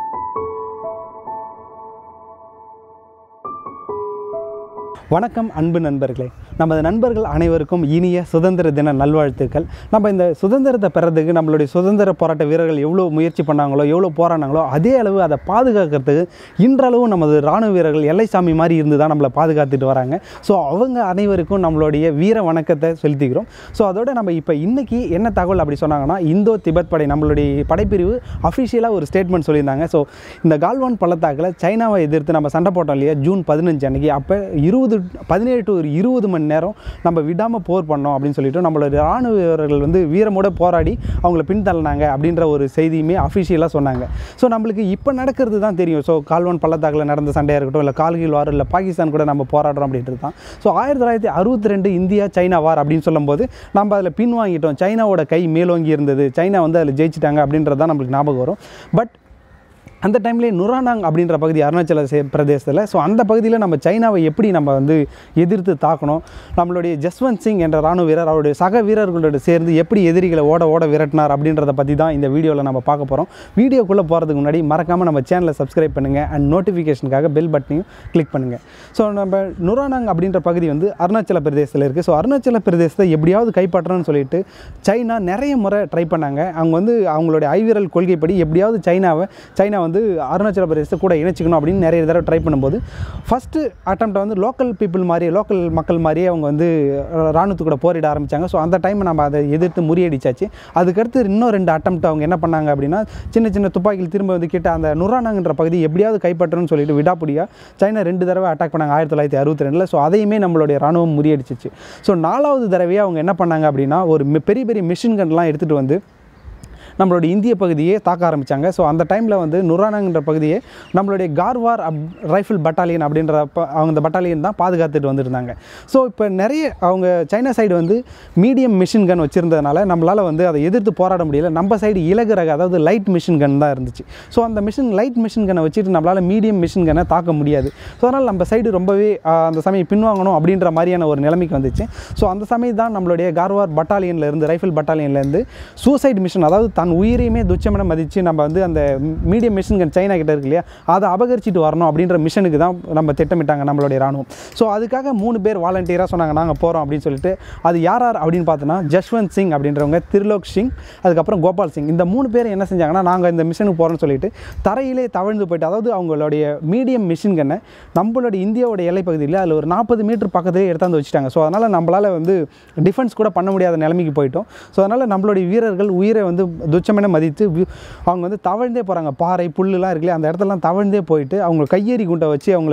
வணக்கம் அன்பு நண்பர்களே நமது நண்பர்கள் அனைவருக்கும் இனிய சுதந்திர தின நல்வாழ்த்துக்கள் நம்ம இந்த சுதந்திரத்தை பெறதுக்கு நம்மளுடைய சுதந்திர போராட்ட வீரர்கள் எவ்வளோ முயற்சி பண்ணாங்களோ எவ்வளோ போராடினாங்களோ அதே அளவு அதை பாதுகாக்கிறதுக்கு இன்றளவு நமது இராணுவ வீரர்கள் எல்லைசாமி மாதிரி இருந்து தான் நம்மளை பாதுகாத்துட்டு வராங்க ஸோ அவங்க அனைவருக்கும் நம்மளுடைய வீர வணக்கத்தை செலுத்திக்கிறோம் ஸோ அதோட நம்ம இப்போ இன்னைக்கு என்ன தகவல் அப்படி சொன்னாங்கன்னா இந்தோ திபெத் படை நம்மளுடைய படைப்பிரிவு அஃபிஷியலாக ஒரு ஸ்டேட்மெண்ட் சொல்லியிருந்தாங்க ஸோ இந்த கால்வான் பள்ளத்தாக்கில் சைனாவை எதிர்த்து நம்ம சண்டை போட்டோம் இல்லையா ஜூன் பதினஞ்சு அன்னைக்கு அப்போ இருபது பதினேழு டு ஒரு இருபது மணி நேரம் நம்ம விடாமல் போர் பண்ணோம் அப்படின்னு சொல்லிட்டு நம்மளோட ராணுவ வீரர்கள் வந்து வீரமோட போராடி அவங்கள பின்தள்ளினாங்க அப்படின்ற ஒரு செய்தியுமே அஃபிஷியலாக சொன்னாங்க ஸோ நம்மளுக்கு இப்போ நடக்கிறது தான் தெரியும் ஸோ கால்வான் பள்ளத்தாக்கில் நடந்த சண்டையாக இருக்கட்டும் இல்லை கால்கில் வார் இல்லை பாகிஸ்தான் கூட நம்ம போராடுறோம் அப்படின்றது தான் ஸோ ஆயிரத்தி தொள்ளாயிரத்தி அறுபத்தி ரெண்டு இந்தியா சைனா வார் அப்படின்னு சொல்லும்போது நம்ம அதில் பின்வாங்கிட்டோம் சைனாவோட கை மேலோங்கி இருந்தது சைனா வந்து அதில் ஜெயிச்சிட்டாங்க அப்படின்றது தான் நம்மளுக்கு ஞாபகம் வரும் பட் அந்த டைம்லேயே நுரானாங் அப்படின்ற பகுதி அருணாச்சல சே- பிரதேசத்தில் ஸோ அந்த பகுதியில் நம்ம சைனாவை எப்படி நம்ம வந்து எதிர்த்து தாக்கணும் நம்மளுடைய ஜஸ்வந்த் சிங் என்ற ராணுவ வீரர் அவருடைய சக வீரர்களோட சேர்ந்து எப்படி எதிரிகளை ஓட ஓட விரட்டினார் அப்படின்றத பற்றி தான் இந்த வீடியோவில் நம்ம பார்க்க போகிறோம் வீடியோக்குள்ளே போகிறதுக்கு முன்னாடி மறக்காமல் நம்ம சேனலை சப்ஸ்கிரைப் பண்ணுங்கள் அண்ட் நோட்டிஃபிகேஷனுக்காக பெல் பட்டனையும் கிளிக் பண்ணுங்கள் ஸோ நம்ம நுரானாங் அப்படின்ற பகுதி வந்து அருணாச்சல பிரதேசத்தில் இருக்குது ஸோ அருணாச்சல பிரதேசத்தை எப்படியாவது கைப்பற்றணும்னு சொல்லிட்டு சைனா நிறைய முறை ட்ரை பண்ணாங்க அவங்க வந்து அவங்களுடைய ஐவிரல் கொள்கைப்படி எப்படியாவது சைனாவை சைனா வந்து அருணாச்சல பிரதேசத்தை கூட இணைச்சிக்கணும் அப்படின்னு நிறைய தடவை ட்ரை பண்ணும்போது ஃபஸ்ட்டு அட்டம்ப்டை வந்து லோக்கல் பீப்புள் மாதிரியே லோக்கல் மக்கள் மாதிரியே அவங்க வந்து ராணுவத்து கூட போரிட ஆரம்பித்தாங்க ஸோ அந்த டைம் நம்ம அதை எதிர்த்து முறியடிச்சாச்சு அதுக்கடுத்து இன்னும் ரெண்டு அட்டம்ப்ட் அவங்க என்ன பண்ணாங்க அப்படின்னா சின்ன சின்ன துப்பாக்கிகள் திரும்ப வந்து கிட்ட அந்த நுரானாங்கன்ற பகுதி எப்படியாவது கைப்பற்றணும்னு சொல்லிட்டு விடாப்பிடியா சைனா ரெண்டு தடவை அட்டாக் பண்ணாங்க ஆயிரத்தி தொள்ளாயிரத்தி அறுபத்தி ரெண்டில் ஸோ அதையுமே நம்மளுடைய ராணுவம் முறியடிச்சிச்சு ஸோ நாலாவது தடவையாக அவங்க என்ன பண்ணாங்க அப்படின்னா ஒரு மி- பெரிய பெரிய மிஷின் கன்லாம் எடுத்துகிட்டு வந்து நம்மளோட இந்திய பகுதியே தாக்க ஆரம்பித்தாங்க ஸோ அந்த டைமில் வந்து நுரானாங்கன்ற பகுதியே நம்மளுடைய கார்வார் அப் ரைஃபிள் பட்டாலியன் அப்படின்ற ப- அவங்க அந்த பட்டாலியன் தான் பாதுகாத்துட்டு வந்துருந்தாங்க ஸோ இப்போ நிறைய அவங்க சைனா சைடு வந்து மீடியம் மிஷின் கன் வச்சுருந்ததுனால நம்மளால் வந்து அதை எதிர்த்து போராட முடியல நம்ம சைடு இலகு ரக அதாவது லைட் மிஷின் கன் தான் இருந்துச்சு ஸோ அந்த மிஷின் லைட் மிஷின் கன்னை வச்சுட்டு நம்மளால் மீடியம் மிஷின் கன்னை தாக்க முடியாது ஸோ அதனால் நம்ம சைடு ரொம்பவே ஆ, அந்த சமயம் பின்வாங்கணும் அப்படின்ற மாதிரியான ஒரு நிலைமைக்கு வந்துச்சு ஸோ அந்த சமயம் தான் நம்மளுடைய கார்வார் பட்டாலியன்ல இருந்து ரைஃபிள் பட்டாலியன்லேருந்து சூசைட் மிஷன் அதாவது தன் உயிரையுமே துச்சமென மதித்து நம்ம வந்து அந்த மீடியம் மிஷின் கன் சைனா கிட்ட இருக்கு இல்லையா அதை அபகரிச்சிட்டு வரணும் அப்படின்ற மிஷனுக்கு தான் நம்ம திட்டமிட்டாங்க நம்மளுடைய ராணுவம் ஸோ அதுக்காக மூணு பேர் வாலண்டியராக சொன்னாங்க நாங்கள் போகிறோம் அப்படின்னு சொல்லிட்டு அது யார் யார் அப்படின்னு பார்த்தோன்னா ஜஸ்வந்த் சிங் அப்படின்றவங்க திருலோக் சிங் அதுக்கப்புறம் கோபால் சிங் இந்த மூணு பேர் என்ன செஞ்சாங்கன்னா நாங்கள் இந்த மிஷனுக்கு போகிறோம்னு சொல்லிட்டு தரையிலே தவழ்ந்து போயிட்டு அதாவது அவங்களுடைய மீடியம் மிஷின் கன்னை நம்மளுடைய இந்தியாவோட எல்லை பகுதியில் அதில் ஒரு நாற்பது மீட்டர் பக்கத்திலே எடுத்தாந்து வச்சுட்டாங்க ஸோ அதனால் நம்மளால் வந்து டிஃபென்ஸ் கூட பண்ண முடியாத நிலைமைக்கு போயிட்டோம் ஸோ அதனால் நம்மளுடைய வீரர்கள் உயிரை வந்து துச்சமென மதித்து வி- அவங்க வந்து தவழ்ந்தே போகிறாங்க பாறை புல்லுலாம் இருக்குல்லையா அந்த இடத்துலலாம் தவழ்ந்தே போயிட்டு அவங்க கையெறி குண்டை வச்சு அவங்கள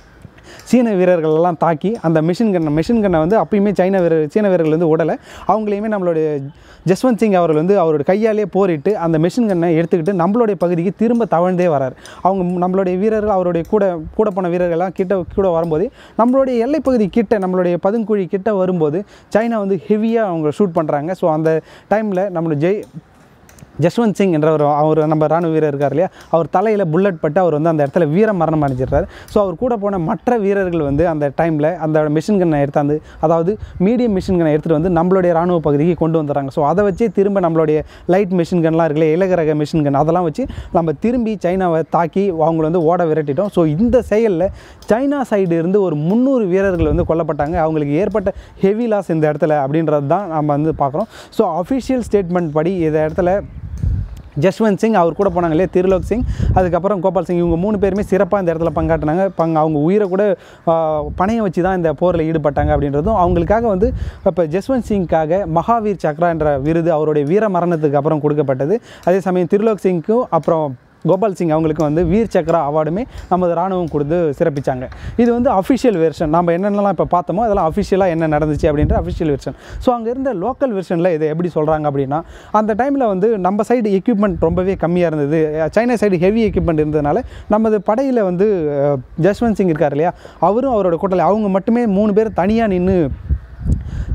சீன வீரர்கள் எல்லாம் தாக்கி அந்த மிஷின் கன்னை மிஷின் கன்னை வந்து அப்பயுமே சைன வீரர் சீன வீரர்கள் வந்து உடலை அவங்களையுமே நம்மளுடைய ஜஸ்வந்த் சிங் அவர்கள் வந்து அவரோட கையாலே போரிட்டு அந்த மிஷின் கன்னை எடுத்துக்கிட்டு நம்மளுடைய பகுதிக்கு திரும்ப தவழ்ந்தே வரார் அவங்க நம்மளுடைய வீரர்கள் அவருடைய கூட கூட போன வீரர்கள்லாம் கிட்ட கூட வரும்போது நம்மளுடைய எல்லைப்பகுதி கிட்ட நம்மளுடைய பதுங்குழி கிட்ட வரும்போது சைனா வந்து ஹெவியாக அவங்க ஷூட் பண்ணுறாங்க ஸோ அந்த டைமில் நம்மளோட ஜெய் ஜஸ்வந்த் சிங் என்ற ஒரு அவர் நம்ம ராணுவ வீரர் இருக்கார் இல்லையா அவர் தலையில் புல்லட் பட்டு அவர் வந்து அந்த இடத்துல வீர மரணம் அடைஞ்சிடுறாரு ஸோ அவர் கூட போன மற்ற வீரர்கள் வந்து அந்த டைமில் அந்த மிஷின் கன்னை எடுத்தாந்து அதாவது மீடியம் மிஷின் கன்னை எடுத்துகிட்டு வந்து நம்மளுடைய ராணுவ பகுதிக்கு கொண்டு வந்துடுறாங்க ஸோ அதை வச்சு திரும்ப நம்மளுடைய லைட் மிஷின் கன்லாம் இருக்குல்ல இலகு ரக மிஷின் கன் அதெல்லாம் வச்சு நம்ம திரும்பி சைனாவை தாக்கி அவங்கள வந்து ஓட விரட்டிட்டோம் ஸோ இந்த செயலில் சைனா சைடு இருந்து ஒரு முந்நூறு வீரர்கள் வந்து கொல்லப்பட்டாங்க அவங்களுக்கு ஏற்பட்ட ஹெவி லாஸ் இந்த இடத்துல அப்படின்றது தான் நம்ம வந்து பார்க்குறோம் ஸோ அஃபிஷியல் ஸ்டேட்மெண்ட் படி இந்த இடத்துல ஜஸ்வந்த் சிங் அவர் கூட போனாங்க இல்லையா திருலோக் சிங் அதுக்கப்புறம் கோபால் சிங் இவங்க மூணு பேருமே சிறப்பாக இந்த இடத்துல பங்காற்றினாங்க பங்க அவங்க உயிரை கூட ஆ, பணையம் வச்சு தான் இந்த போரில் ஈடுபட்டாங்க அப்படின்றதும் அவங்களுக்காக வந்து இப்போ ஜஸ்வந்த் சிங்க்காக மகாவீர் சக்ரா என்ற விருது அவருடைய வீர மரணத்துக்கு அப்புறம் கொடுக்கப்பட்டது அதே சமயம் திருலோக் சிங்க்கும் அப்புறம் கோபால் சிங் அவங்களுக்கு வந்து வீர் சக்ரா அவார்டுமே நமது ராணுவம் கொடுத்து சிறப்பிச்சாங்க இது வந்து அஃபிஷியல் வெர்ஷன் நம்ம என்னென்னலாம் இப்போ பார்த்தோமோ அதெல்லாம் அஃபிஷியலாக என்ன நடந்துச்சு அப்படின்ற அஃபிஷியல் வெர்ஷன் ஸோ அங்கே இருந்த லோக்கல் வெர்ஷனில் இதை எப்படி சொல்கிறாங்க அப்படின்னா அந்த டைமில் வந்து நம்ம சைடு எக்யூப்மெண்ட் ரொம்பவே கம்மியாக இருந்தது சைனா சைடு ஹெவி எக்யூப்மெண்ட் இருந்ததுனால நமது படையில் வந்து அஹ், ஜஸ்வந்த் சிங் இருக்கார் இல்லையா அவரும் அவரோட கூட்டத்தில் அவங்க மட்டுமே மூணு பேர் தனியாக நின்று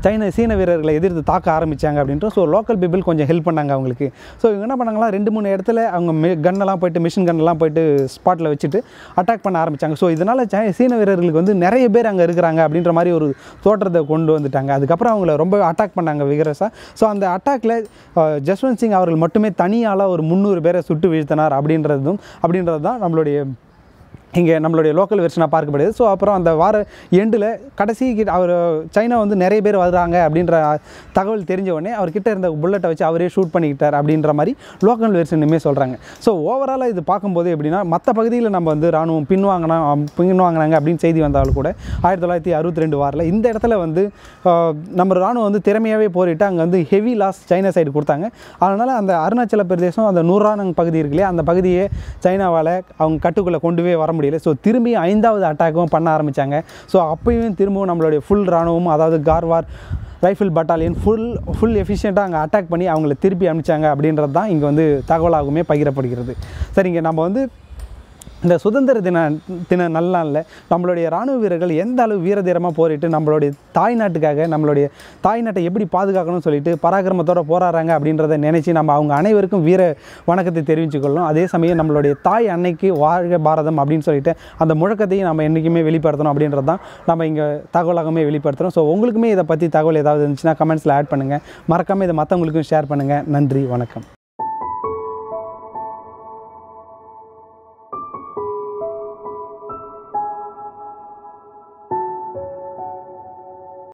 சைன சீன வீரர்களை எதிர்த்து தாக்க ஆரம்பித்தாங்க அப்படின்ட்டு ஸோ லோக்கல் பீப்புள் கொஞ்சம் ஹெல்ப் பண்ணாங்க அவங்களுக்கு ஸோ இவங்க என்ன பண்ணாங்களா ரெண்டு மூணு இடத்துல அவங்க மெ கன்னெல்லாம் போயிட்டு மிஷின் கன்னெல்லாம் போயிட்டு ஸ்பாட்டில் வச்சுட்டு அட்டாக் பண்ண ஆரம்பித்தாங்க ஸோ இதனால் சை சீன வீரர்களுக்கு வந்து நிறைய பேர் அங்கே இருக்கிறாங்க அப்படின்ற மாதிரி ஒரு தோற்றத்தை கொண்டு வந்துட்டாங்க அதுக்கப்புறம் அவங்கள ரொம்ப அட்டாக் பண்ணாங்க விகரஸாக ஸோ அந்த அட்டாக்ல ஜஸ்வந்த் சிங் அவர்கள் மட்டுமே தனியால் ஒரு முந்நூறு பேரை சுட்டு வீழ்த்தினார் அப்படின்றதும் அப்படின்றது தான் நம்மளுடைய இங்கே நம்மளுடைய லோக்கல் வெர்ஷனாக பார்க்கப்படுது ஸோ அப்புறம் அந்த வார எண்டில் கடைசி கிட்ட அவர் சைனா வந்து நிறைய பேர் வர்றாங்க அப்படின்ற தகவல் தெரிஞ்ச உடனே அவர்கிட்ட இருந்த புல்லட்டை வச்சு அவரே ஷூட் பண்ணிக்கிட்டார் அப்படின்ற மாதிரி லோக்கல் வெர்ஷனுமே சொல்கிறாங்க ஸோ ஓவராலாக இது பார்க்கும்போது எப்படின்னா மற்ற பகுதியில் நம்ம வந்து ராணுவம் பின்வாங்கினா பின்வாங்கினாங்க அப்படின்னு செய்தி வந்தாலும் கூட ஆயிரத்தி தொள்ளாயிரத்தி அறுபத்தி ரெண்டு வாரில் இந்த இடத்துல வந்து ஆஹ், நம்ம ராணுவம் வந்து திறமையாகவே போரிட்டு அங்கே வந்து ஹெவி லாஸ் சைனா சைடு கொடுத்தாங்க அதனால் அந்த அருணாச்சல பிரதேசம் அந்த நூறானங் பகுதி இருக்கு இல்லையா அந்த பகுதியை சைனாவால் அவங்க கட்டுக்குள்ளே கொண்டு போய் வர முடியல ஸோ திரும்பி ஐந்தாவது அட்டாக்கும் பண்ண ஆரம்பித்தாங்க ஸோ அப்பயும் திரும்பவும் நம்மளுடைய ஃபுல் ராணுவம் அதாவது Garhwal rifle battalion full full எஃபிஷியண்ட்டாக அங்கே அட்டாக் பண்ணி அவங்கள திருப்பி அனுப்பிச்சாங்க அப்படின்றது தான் இங்கே வந்து தகவலாகவுமே பகிரப்படுகிறது சரிங்க நம்ம வந்து இந்த சுதந்திர தின தின நல்லாளில் நம்மளுடைய ராணுவ வீரர்கள் எந்த அளவு வீரதீரமாக போரிட்டு நம்மளுடைய தாய் நாட்டுக்காக நம்மளுடைய தாய் நாட்டை எப்படி பாதுகாக்கணும்னு சொல்லிட்டு பராக்கிரமத்தோட போராடுறாங்க அப்படின்றத நினச்சி நம்ம அவங்க அனைவருக்கும் வீர வணக்கத்தை தெரிவித்துக்கொள்ளணும் அதே சமயம் நம்மளுடைய தாய் அன்னைக்கு வாழ்க பாரதம் அப்படின்னு சொல்லிட்டு அந்த முழக்கத்தையும் நம்ம என்றைக்குமே வெளிப்படுத்தணும் அப்படின்றது தான் நம்ம இங்கே தகவலாகவே வெளிப்படுத்துகிறோம் ஸோ உங்களுக்குமே இதை பற்றி தகவல் ஏதாவது இருந்துச்சுன்னா கமெண்ட்ஸில் ஆட் பண்ணுங்கள் மறக்காமல் இதை மற்றவங்களுக்கும் ஷேர் பண்ணுங்கள் நன்றி வணக்கம்